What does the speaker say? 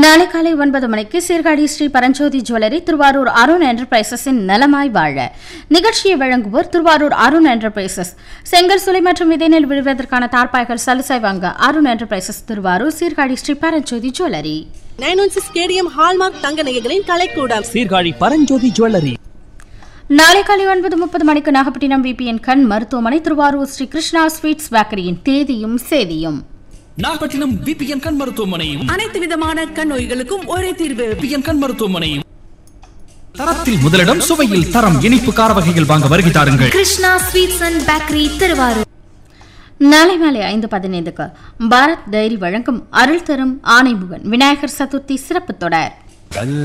நாளை காலை ஒன்பது மணிக்கு சீர்காழி ஸ்ரீ பரஞ்சோதி ஜுவல்லரி திருவாரூர் அருண் என்டர்பிரைசஸின் நலமாய் வாழ நிகழ்ச்சியை வழங்குவோர் திருவாரூர் அருண் என்டர்பிரைசஸ் செங்கல் சுலை மற்றும் விதைநெல் விழுவதற்கான தார்ப்பாய்கள் சலுசை வாங்க Arun enterprises Thiruvarur Sirkazhi Sri Paranjothi jewellery nine one six KDM hallmark தங்க நகைகளின் கலைக்கூடம் சீர்காழி பரஞ்சோதி ஜுவல்லரி நாளை காலை ஒன்பது முப்பது மணிக்கு நாகப்பட்டினம் விபிஎன் கண் மருத்துவமனை திருவாரூர் ஸ்ரீ கிருஷ்ணா ஸ்வீட்ஸ் பேக்கரியின் தேதியும் சேதியும் நாகப்பட்டினம் விபிஎன் கண் மருத்துவமனையும் அனைத்து விதமான கண் நோய்களுக்கும் ஒரே தீர்வு விபிஎன் கண் மருத்துவமனையும் தரத்தில் முதலிடம் சுவையில் தரம் இனிப்பு கார வகைகள் வாங்க வருகை தாருங்கள் Krishna sweets and bakery Thiruvarur நாளை மாலை ஐந்து பதினைந்துக்கு பாரத் டைரி வழங்கும் அருள் தரும் ஆணைமுகன் விநாயகர் சதுர்த்தி சிறப்பு தொடர் கண்